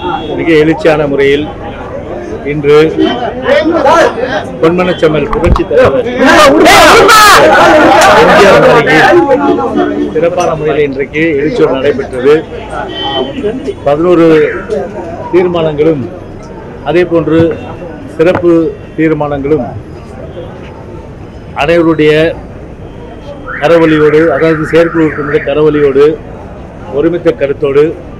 மிக எழுச்சியான முறையில் இன்று பொன்மனச்செம்மல் புரட்சி தலைவர் எம்ஜிஆர் மாளிகையில் சிறப்பான முறையில் இன்றைக்கு எழுச்சியோடு நடைபெற்றது பதினோரு தீர்மானங்களும் அதே போன்று சிறப்பு தீர்மானங்களும் அனைவருடைய கரவொலியோடு அதாவது செயற்குழு உறுப்பினருடைய கரவொலியோடு ஒருமித்த கருத்தோடு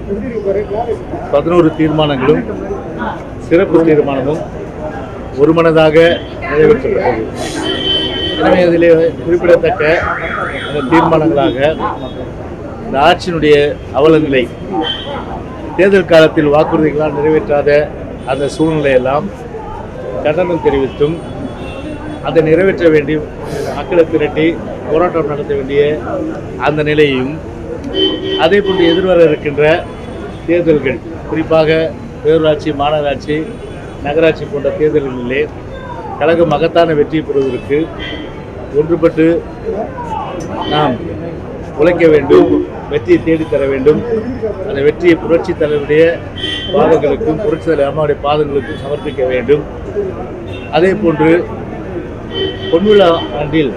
பதினோரு தீர்மானங்களும் சிறப்பு தீர்மானமும் ஒருமனதாக நிறைவேற்றப்பட்டது எனவே இதில் குறிப்பிடத்தக்க அந்த தீர்மானங்களாக இந்த ஆட்சியினுடைய அவலநிலை தேர்தல் காலத்தில் வாக்குறுதிகளால் நிறைவேற்றாத அந்த சூழ்நிலையெல்லாம் கண்டனம் தெரிவித்தும் அதை நிறைவேற்ற வேண்டி மக்களை திரட்டி போராட்டம் நடத்த வேண்டிய அந்த நிலையையும் அதே போன்று எதிர்வர இருக்கின்ற தேர்தல்கள் குறிப்பாக பேரூராட்சி மாநகராட்சி நகராட்சி போன்ற தேர்தல்களிலே கழகம் மகத்தான வெற்றி பெறுவதற்கு ஒன்றுபட்டு நாம் உழைக்க வேண்டும் வெற்றியை தேடித்தர வேண்டும் அந்த வெற்றியை புரட்சி தலைவருடைய பாதங்களுக்கும் புரட்சி தலைவர் அம்மாவுடைய பாதங்களுக்கும் சமர்ப்பிக்க வேண்டும் அதே போன்று பொன்விழா ஆண்டில்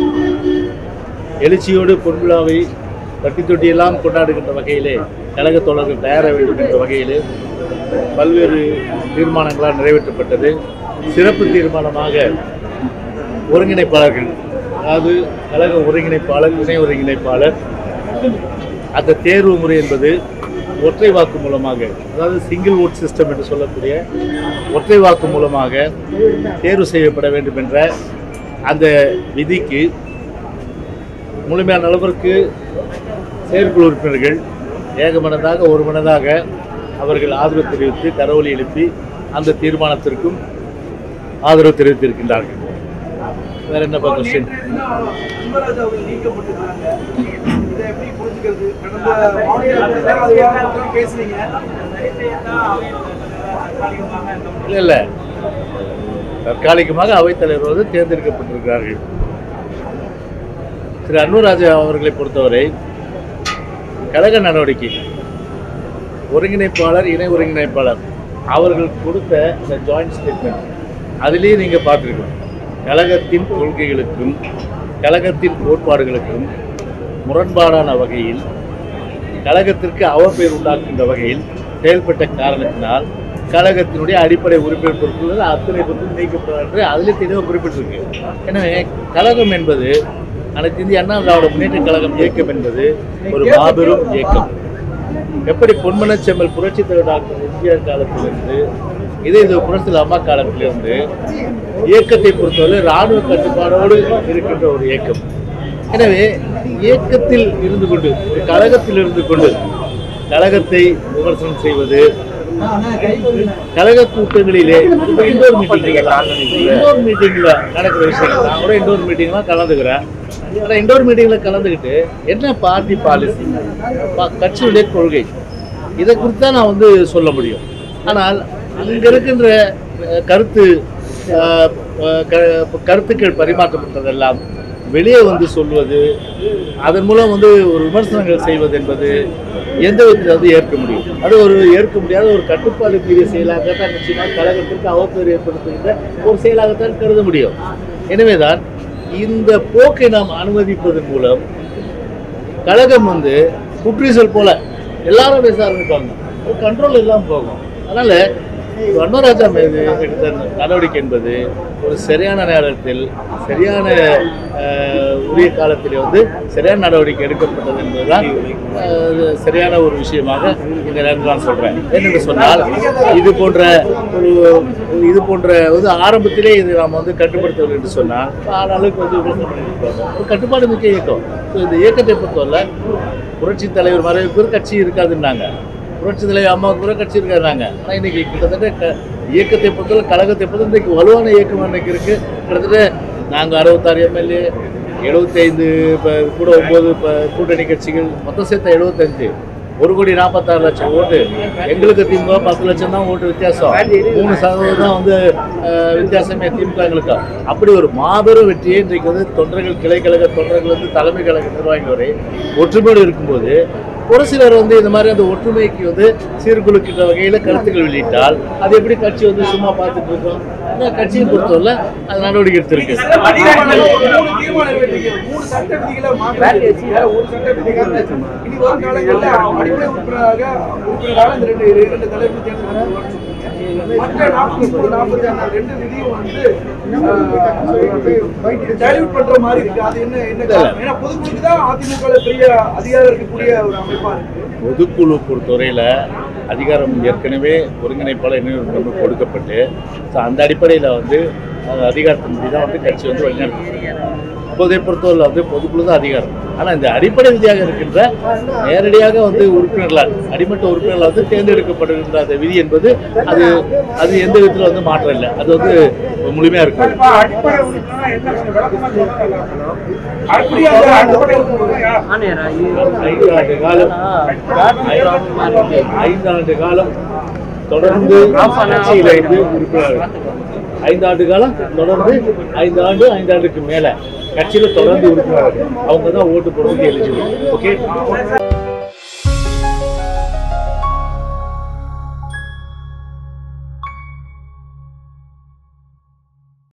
எழுச்சியோடு பொன்விழாவை தட்டி தொட்டியெல்லாம் கொண்டாடுகின்ற வகையிலே கழக தோழர்கள் தயார வேண்டும் என்ற வகையிலே பல்வேறு தீர்மானங்களால் நிறைவேற்றப்பட்டது சிறப்பு தீர்மானமாக ஒருங்கிணைப்பாளர்கள் அதாவது கழக ஒருங்கிணைப்பாளர் துணை ஒருங்கிணைப்பாளர் அந்த தேர்வு முறை என்பது ஒற்றை வாக்கு மூலமாக அதாவது சிங்கிள் ஓட் சிஸ்டம் என்று சொல்லக்கூடிய ஒற்றை வாக்கு மூலமாக தேர்வு செய்யப்பட வேண்டும் என்ற அந்த விதிக்கு முழுமையான அளவிற்கு செயற்குழு உறுப்பினர்கள் ஏகமனதாக ஒரு மனதாக அவர்கள் ஆதரவு தெரிவித்து கரவொலி எழுப்பி அந்த தீர்மானத்திற்கும் ஆதரவு தெரிவித்திருக்கின்றார்கள் வேற என்னப்பா கொஸ்டின் அன்பராஜ் அவர்கள் நீக்கப்பட்டிருக்காங்க இதை எப்படி புரிஞ்சுக்கிறது கடந்த மாநில பேசுறீங்க இல்லை இல்லை தற்காலிகமாக அவைத்தலைவர் வந்து தேர்ந்தெடுக்கப்பட்டிருக்கிறார்கள் திரு அன்புராஜா அவர்களை பொறுத்தவரை கழக நடவடிக்கை ஒருங்கிணைப்பாளர் இணை ஒருங்கிணைப்பாளர் அவர்கள் கொடுத்த இந்த ஜாயிண்ட் ஸ்டேட்மெண்ட் அதிலேயே நீங்கள் பார்த்துருக்கணும் கழகத்தின் கொள்கைகளுக்கும் கழகத்தின் கோட்பாடுகளுக்கும் முரண்பாடான வகையில் கழகத்திற்கு அவப்பெயர் உண்டாக்குகின்ற வகையில் செயல்பட்ட காரணத்தினால் கழகத்தினுடைய அடிப்படை உறுப்பினர் பொறுப்புகள் அத்தனை பொறுப்பும் நீக்கப்படும் என்று அதிலே தெளிவாக குறிப்பிட்டிருக்கு எனவே கழகம் என்பது அனைத்து இந்திய அண்ணா திராவிட முன்னேற்ற கழகம் இயக்கம் என்பது ஒரு மாபெரும் இயக்கம் எப்படி பொன்மனச்செம்மல் புரட்சி தலைவர் டாக்டர் எம்ஜிஆர் காலத்திலிருந்து இதே இது புரட்சி அம்மா காலத்திலிருந்து இயக்கத்தை பொறுத்தவரை இராணுவ கட்டுப்பாடோடு இருக்கின்ற ஒரு இயக்கம் எனவே இயக்கத்தில் இருந்து கொண்டு ஒரு கழகத்தில் இருந்து கொண்டு கழகத்தை விமர்சனம் செய்வது கழக கூட்டங்களிலே இண்டோர் மீட்டிங் இண்டோர் மீட்டிங்ல நடக்கிற விஷயங்கள் நான் கூட இண்டோர் மீட்டிங்லாம் கலந்துக்கிறேன் ஆனால் இண்டோர் மீட்டிங்ல கலந்துக்கிட்டு என்ன பார்ட்டி பாலிசி கட்சியுடைய கொள்கை இதை குறித்து தான் நான் வந்து சொல்ல முடியும் ஆனால் அங்க இருக்கின்ற அஹ், கருத்து அஹ், அஹ், க- கருத்துக்கள் பரிமாற்றப்பட்டதெல்லாம் வெளியே வந்து சொல்வது அதன் மூலம் வந்து ஒரு விமர்சனங்கள் செய்வது என்பது எந்த விதத்தில் வந்து ஏற்க முடியும் அது ஒரு ஏற்க முடியாத ஒரு கட்டுப்பாடு மீறிய செயலாகத்தான் நிச்சயமாக கழகத்திற்கு அவப்பேறு ஏற்படுத்துகின்ற ஒரு செயலாகத்தான் கருத முடியும் எனவேதான் இந்த போக்கை நாம் அனுமதிப்பதன் மூலம் கழகம் வந்து குற்றீசல் போல எல்லாரும் பேச ஆரம்பிப்பாங்க ஒரு கண்ட்ரோல் இல்லாமல் போகும் அதனால வண்ணராஜா மீது எடுத்த நடவடிக்கை என்பது ஒரு சரியான நேரத்தில் சரியான அஹ், உரிய காலத்தில் வந்து சரியான நடவடிக்கை எடுக்கப்பட்டது என்பதுதான் அஹ், இது சரியான ஒரு விஷயமாக இந்த நேரத்தில் நான் சொல்றேன் என்னென்று சொன்னால் இது போன்ற ஒரு இது போன்ற வந்து ஆரம்பத்திலே இது நாம் வந்து கட்டுப்படுத்தவில்லை என்று சொன்னால் ஆளாளுக்கு வந்து விமர்சனம் பண்ணிட்டு இருப்பாங்க. ஒரு கட்டுப்பாடு மிக்க இயக்கம் ஸோ இந்த இயக்கத்தை பொறுத்தவரை புரட்சி தலைவர் மறைவுக்கு ஒரு கட்சி இருக்காதுன்னாங்க புரட்சி தலைவர் அம்மாவுக்கு கூட கட்சி இருக்காருனாங்க ஆனால் இன்னைக்கு கிட்டத்தட்ட க- இயக்கத்தை பொறுத்தவரை கழகத்தை பொறுத்தவரை இன்னைக்கு வலுவான இயக்கம் இன்னைக்கு இருக்கு கிட்டத்தட்ட நாங்கள் அறுபத்தாறு எம்எல்ஏ எழுபத்தைந்து இப்போ கூட ஒம்பது இப்போ கூட்டணி கட்சிகள் மொத்தம் சேர்த்த எழுபத்தஞ்சு ஒரு கோடி நாற்பத்தாறு லட்சம் ஓட்டு எங்களுக்கு திமுக பத்து லட்சம் தான் ஓட்டு வித்தியாசம் மூணு சதவீதம் தான் வந்து அஹ், வித்தியாசமே திமுக எங்களுக்கு அப்படி ஒரு மாபெரும் வெற்றியை இன்றைக்கு வந்து தொண்டர்கள் கிளை கழக தொண்டர்கள் வந்து தலைமை கழக நிர்வாகிகள் வரை ஒற்றுமையோடு இருக்கும்போது ஒரு சிலர் வந்து இந்த மாதிரி அந்த ஒற்றுமைக்கு வந்து சீர்குலைக்கின்ற வகையில் கருத்துக்கள் வெளியிட்டால் அது எப்படி கட்சி வந்து சும்மா பார்த்துட்டு இருக்கோம் ஆனால் கட்சியை பொறுத்தவரை அது நடவடிக்கை எடுத்திருக்கு மூணு தீர்மானம் நிறைவேற்றீங்க. மூணு சட்ட விதிகளை மாற்றி ஒரு சட்ட விதிகள் இனி வரும் காலங்களில் அடிப்படை உறுப்பினராக உறுப்பினராக இந்த ரெண்டு இரண்டு தலைவர் தேர்ந்தெடுக்கப்படுவார் மற்ற நாற்பத்தி மூணு நாற்பத்தி ஆறு ரெண்டு விதியும் வந்து டைல்யூட் பண்ற மாதிரி இருக்கு அது என்ன என்ன காரணம் ஏன்னா பொதுக்குழுக்கு தான் அதிமுக பெரிய அதிகாரம் இருக்கக்கூடிய ஒரு அமைப்பா இருக்கு பொதுக்குழு பொறுத்தவரையில் அதிகாரம் ஏற்கனவே ஒருங்கிணைப்பாளர் இன்னும் கொடுக்கப்பட்டு ஸோ அந்த அடிப்படையில் வந்து அந்த அதிகாரத்தின்படி தான் வந்து கட்சி வந்து வழிநடத்தும் இப்போதை பொறுத்தவரை வந்து பொதுக்குழு தான் அதிகாரம் ஆனால் இந்த அடிப்படை விதியாக இருக்கின்ற நேரடியாக வந்து உறுப்பினர்களால் அடிமட்ட உறுப்பினர்களால் வந்து தேர்ந்தெடுக்கப்படுகின்ற அந்த விதி என்பது அது அது எந்த விதத்தில் வந்து மாற்றம் இல்லை அது வந்து முழுமையாக இருக்கும் அப்படி அந்த அடிப்படை உறுப்பினர் ஐந்தாண்டு காலம் ஐந்தாண்டு காலம் தொடர்ந்து கட்சியில் இருந்து உறுப்பினர்கள் ஐந்தாண்டு காலம் தொடர்ந்து ஐந்து ஆண்டு ஐந்தாண்டுக்கு மேல கட்சியில தொடர்ந்து உறுப்பினர்கள் அவங்க தான் ஓட்டு போடுறதுக்கு எலிஜிபிள் ஓகே